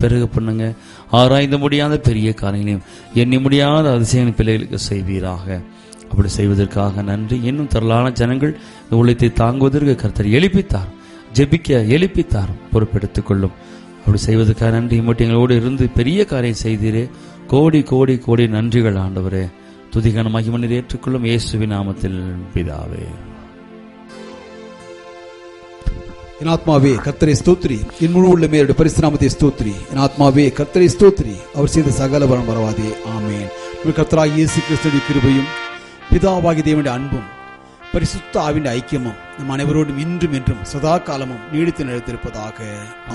பெருக பண்ணுங்க ஆராய்ந்து முடியாத பெரிய காரியங்களையும் எண்ணி முடியாத அதிசயங்களின் பிள்ளைகளுக்கு செய்வீராக அப்படி செய்வதற்காக நன்றி இன்னும் திரளான ஜனங்கள் இந்த ஊழியத்தை தாங்குவதற்கு கர்த்தர் எழுப்பித்தார் ஜெபிக்க எழுப்பித்தார் பொறுப்பெடுத்துக் கொள்ளும் அப்படி செய்வதற்காக நன்றி மட்டும் எங்களோடு இருந்து பெரிய காரியம் செய்தீரே கோடி கோடி கோடி நன்றிகள் ஆண்டவரே துதிகன மகிமனில் ஏற்றுக்கொள்ளும் இயேசுவின் நாமத்தில் பிதாவே என் ஆத்மாவே கர்த்தரை ஸ்தோத்ரி என் முழு உள்ள மேலுடைய பரிசுநாமத்தை ஸ்தோத்ரி என் ஆத்மாவே கர்த்தரை ஸ்தோத்ரி அவர் செய்த சகல வரம் வரவாதே ஆமேன் உங்கள் கர்த்தராகிய இயேசு கிறிஸ்துவின் கிருபையும் பிதாவாகிய தேவனுடைய அன்பும் பரிசுத்த ஆவின் ஐக்கியமும் நம் அனைவரோடும் இன்றும் என்றும் சதா காலமும் நீடித்து நிலைத்திருப்பதாக